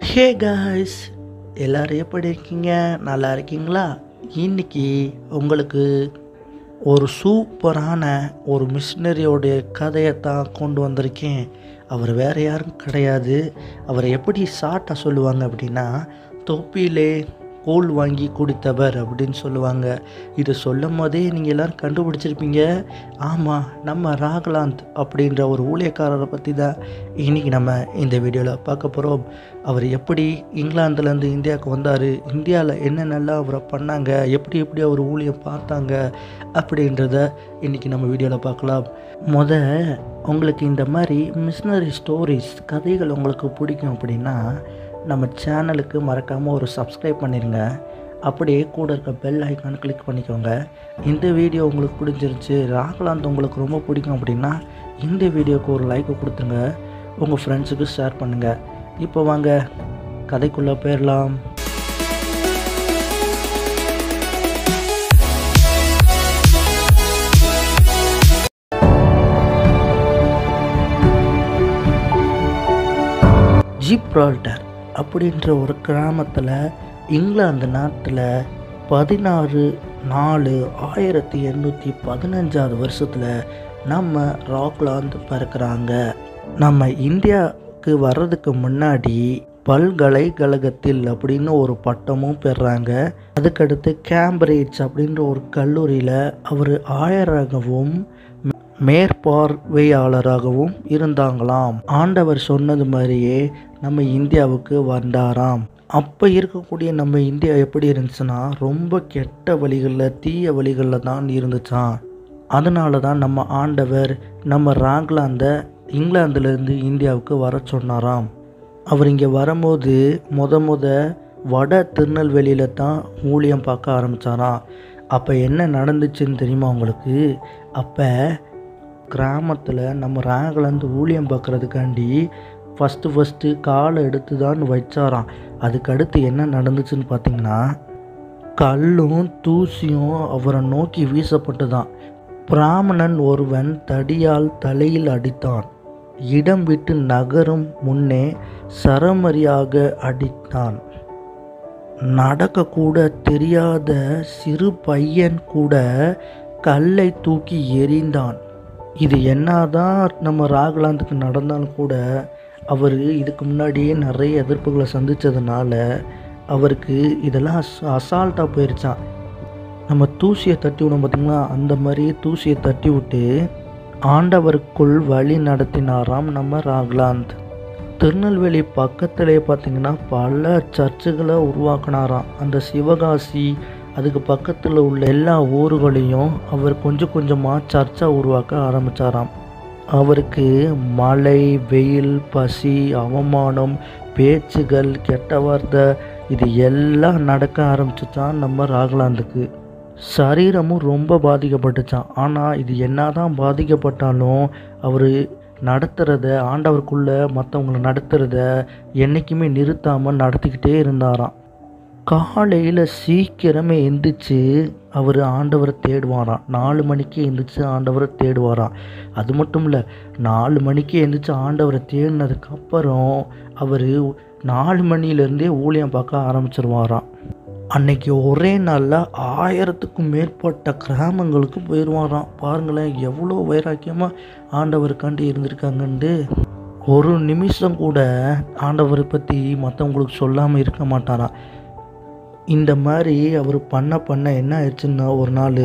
hey guys எல்லாரும் எப்படி இருக்கீங்க நல்லா இருக்கீங்களா இன்னைக்கு உங்களுக்கு ஒரு சூப்பரான ஒரு மிஷினரியோடைய கதையை தான் கொண்டு வந்திருக்கேன் அவர் வேறு யாரும் கிடையாது அவரை எப்படி ஷார்ட்டாக சொல்லுவாங்க அப்படின்னா தொப்பியிலே கூழ் வாங்கி குடித்தவர் அப்படின்னு சொல்லுவாங்க இது சொல்லும் போதே நீங்கள் எல்லோரும் கண்டுபிடிச்சிருப்பீங்க ஆமாம் நம்ம ராகலாந்த் அப்படின்ற ஒரு ஊழியக்காரரை பற்றி தான் இன்றைக்கி நம்ம இந்த வீடியோவில் பார்க்க போகிறோம் அவர் எப்படி இங்கிலாந்துலேருந்து இந்தியாவுக்கு வந்தார் இந்தியாவில் என்னென்னலாம் அவரை பண்ணாங்க எப்படி எப்படி அவர் ஊழியம் பார்த்தாங்க அப்படின்றத இன்றைக்கி நம்ம வீடியோவில் பார்க்கலாம் முத உங்களுக்கு இந்த மாதிரி மிஷினரி ஸ்டோரிஸ் கதைகள் உங்களுக்கு பிடிக்கும் அப்படின்னா நம்ம சேனலுக்கு மறக்காமல் ஒரு சப்ஸ்கிரைப் பண்ணிடுங்க அப்படியே கூட இருக்க பெல் ஐக்கான் கிளிக் பண்ணிக்கோங்க இந்த வீடியோ உங்களுக்கு பிடிச்சிருச்சு ராகலாந்த் உங்களுக்கு ரொம்ப பிடிக்கும் அப்படின்னா இந்த வீடியோக்கு ஒரு லைக் கொடுத்துருங்க உங்கள் ஃப்ரெண்ட்ஸுக்கு ஷேர் பண்ணுங்கள் இப்போ வாங்க கதைக்குள்ளே போயிடலாம் ஜிப்ரால்டர் அப்படின்ற ஒரு கிராமத்தில் இங்கிலாந்து நாட்டில் பதினாறு நாலு ஆயிரத்தி எண்ணூற்றி பதினஞ்சாவது வருஷத்தில் நம்ம ராக்லாந்து பிறக்கிறாங்க நம்ம இந்தியாவுக்கு வர்றதுக்கு முன்னாடி பல்கலைக்கழகத்தில் அப்படின்னு ஒரு பட்டமும் பெறாங்க அதுக்கடுத்து கேம்பிரிட்ஜ் அப்படின்ற ஒரு கல்லூரியில் அவர் ஆயராகவும் மேற்பார்வையாளராகவும் இருந்தாங்களாம் ஆண்டவர் சொன்னது மாதிரியே நம்ம இந்தியாவுக்கு வந்தாராம் அப்போ இருக்கக்கூடிய நம்ம இந்தியா எப்படி இருந்துச்சுன்னா ரொம்ப கெட்ட வழிகளில் தீய வழிகளில் தான் இருந்துச்சான் அதனால தான் நம்ம ஆண்டவர் நம்ம ராங்லாந்தை இங்கிலாந்துலேருந்து இந்தியாவுக்கு வர சொன்னாராம் அவர் இங்கே வரும்போது முத முத வட திருநெல்வேலியில் தான் ஊழியம் பார்க்க ஆரம்பித்தாராம் அப்போ என்ன நடந்துச்சுன்னு தெரியுமா உங்களுக்கு அப்போ கிராமத்தில் நம்ம ராங்கலேருந்து ஊழியம் பார்க்குறதுக்காண்டி ஃபஸ்ட்டு ஃபஸ்ட்டு காலை எடுத்து தான் வச்சாராம் அதுக்கடுத்து என்ன நடந்துச்சுன்னு பார்த்தீங்கன்னா கல்லும் தூசியும் அவரை நோக்கி வீசப்பட்டுதான் பிராமணன் ஒருவன் தடியால் தலையில் அடித்தான் இடம் விட்டு நகரும் முன்னே சரமரியாக அடித்தான் நடக்கக்கூட தெரியாத சிறு பையன் கூட கல்லை தூக்கி எறிந்தான் இது என்னதான் நம்ம ராகலாந்துக்கு நடந்தாலும் கூட அவர் இதுக்கு முன்னாடியே நிறைய எதிர்ப்புகளை சந்தித்ததுனால அவருக்கு இதெல்லாம் அஸ் அசால்ட்டாக போயிருச்சான் நம்ம தூசியை தட்டி விடும் பார்த்திங்களா அந்த மாதிரியே தூசியை தட்டி விட்டு ஆண்டவருக்குள் வழி நடத்தினாராம் நம்ம ராக்லாந்த் திருநெல்வேலி பக்கத்திலே பார்த்திங்கன்னா பல சர்ச்சுகளை உருவாக்கினாராம் அந்த சிவகாசி அதுக்கு பக்கத்தில் உள்ள எல்லா ஊர்களையும் அவர் கொஞ்சம் கொஞ்சமாக சர்ச்சாக உருவாக்க ஆரம்பித்தாராம் அவருக்கு மழை வெயில் பசி அவமானம் பேச்சுகள் கெட்ட வார்த்தை இது எல்லாம் நடக்க ஆரம்பிச்சுச்சான் நம்ம ராகலாந்துக்கு சரீரமும் ரொம்ப பாதிக்கப்பட்டுச்சான் ஆனால் இது என்னதான் பாதிக்கப்பட்டாலும் அவர் நடத்துகிறத ஆண்டவருக்குள்ளே மற்றவங்களை நடத்துகிறத என்றைக்குமே நிறுத்தாமல் நடத்திக்கிட்டே இருந்தாராம் காலையில் சீக்கிரமே எந்திரிச்சு அவர் ஆண்டவரை தேடுவாராம் நாலு மணிக்கு எந்திரிச்சு ஆண்டவரை தேடுவாராம் அது மட்டும் இல்லை நாலு மணிக்கு எந்திரிச்சு ஆண்டவரை தேடினதுக்கப்புறம் அவர் நாலு மணிலேருந்தே ஊழியம் பார்க்க ஆரம்பிச்சிருவாராம் அன்னைக்கு ஒரே நாளில் ஆயிரத்துக்கும் மேற்பட்ட கிராமங்களுக்கு போயிடுவாராம் பாருங்களேன் எவ்வளோ வைராக்கியமாக ஆண்டவருக்காண்டி இருந்திருக்காங்கன்ட்டு ஒரு நிமிஷம் கூட ஆண்டவரை பற்றி மற்றவங்களுக்கு சொல்லாமல் இருக்க மாட்டாராம் இந்த மாதிரி அவர் பண்ண பண்ண என்ன ஆயிடுச்சுன்னா ஒரு நாள்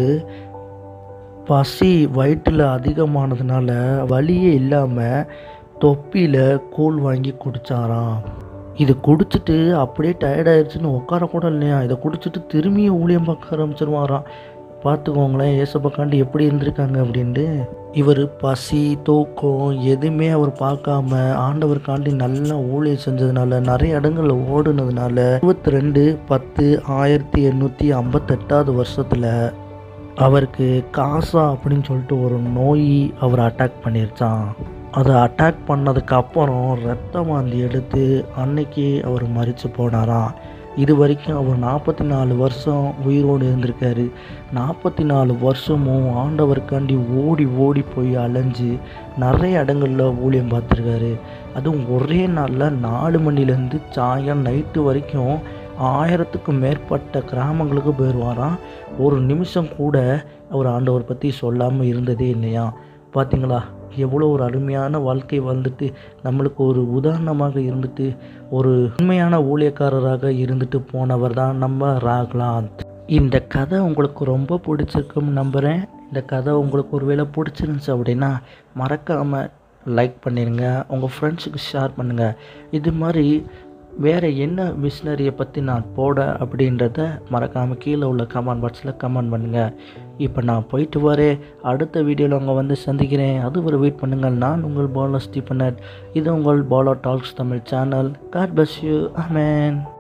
பசி வயிற்றில் அதிகமானதுனால வழியே இல்லாமல் தொப்பியில் கூழ் வாங்கி குடித்தாராம் இது குடிச்சிட்டு அப்படியே டயர்டாயிருச்சுன்னு உட்கார கூட இல்லையா இதை குடிச்சிட்டு திரும்பியும் ஊழியம் பார்க்க ஆரம்பிச்சிருவாராம் பார்த்துக்கோங்களேன் ஏசப்பக்காண்டி எப்படி இருந்திருக்காங்க அப்படின்ட்டு இவர் பசி தூக்கம் எதுவுமே அவர் பார்க்காம ஆண்டவருக்காண்டி நல்லா ஊழியம் செஞ்சதுனால நிறைய இடங்களில் ஓடுனதுனால இருபத்தி ரெண்டு பத்து ஆயிரத்தி எண்ணூற்றி ஐம்பத்தெட்டாவது வருஷத்தில் அவருக்கு காசா அப்படின்னு சொல்லிட்டு ஒரு நோய் அவர் அட்டாக் பண்ணிருச்சான் அதை அட்டாக் பண்ணதுக்கு அப்புறம் ரத்த வாந்தி எடுத்து அன்னைக்கு அவர் மறித்து போனாராம் இது வரைக்கும் அவர் நாற்பத்தி நாலு வருஷம் உயிரோடு இருந்திருக்காரு நாற்பத்தி நாலு வருஷமும் ஆண்டவருக்காண்டி ஓடி ஓடி போய் அலைஞ்சு நிறைய இடங்களில் ஊழியம் பார்த்துருக்காரு அதுவும் ஒரே நாளில் நாலு மணிலேருந்து சாயம் நைட்டு வரைக்கும் ஆயிரத்துக்கும் மேற்பட்ட கிராமங்களுக்கு போயிடுவாராம் ஒரு நிமிஷம் கூட அவர் ஆண்டவர் பற்றி சொல்லாமல் இருந்ததே இல்லையா பார்த்தீங்களா எவ்வளோ ஒரு அருமையான வாழ்க்கை வாழ்ந்துட்டு நம்மளுக்கு ஒரு உதாரணமாக இருந்துட்டு ஒரு உண்மையான ஊழியக்காரராக இருந்துட்டு போனவர் தான் நம்ம ராக்லாந்த் இந்த கதை உங்களுக்கு ரொம்ப பிடிச்சிருக்குன்னு நம்புகிறேன் இந்த கதை உங்களுக்கு ஒருவேளை பிடிச்சிருந்துச்சு அப்படின்னா மறக்காமல் லைக் பண்ணிடுங்க உங்கள் ஃப்ரெண்ட்ஸுக்கு ஷேர் பண்ணுங்கள் இது மாதிரி வேறு என்ன மிஷினரியை பற்றி நான் போட அப்படின்றத மறக்காமல் கீழே உள்ள கமெண்ட் பாக்ஸில் கமெண்ட் பண்ணுங்கள் இப்போ நான் போயிட்டு வரேன் அடுத்த வீடியோவில் உங்களை வந்து சந்திக்கிறேன் அது ஒரு வெயிட் பண்ணுங்கள் நான் உங்கள் பாலா ஸ்டீபனட் இது உங்கள் Bala talks Tamil channel god bless you amen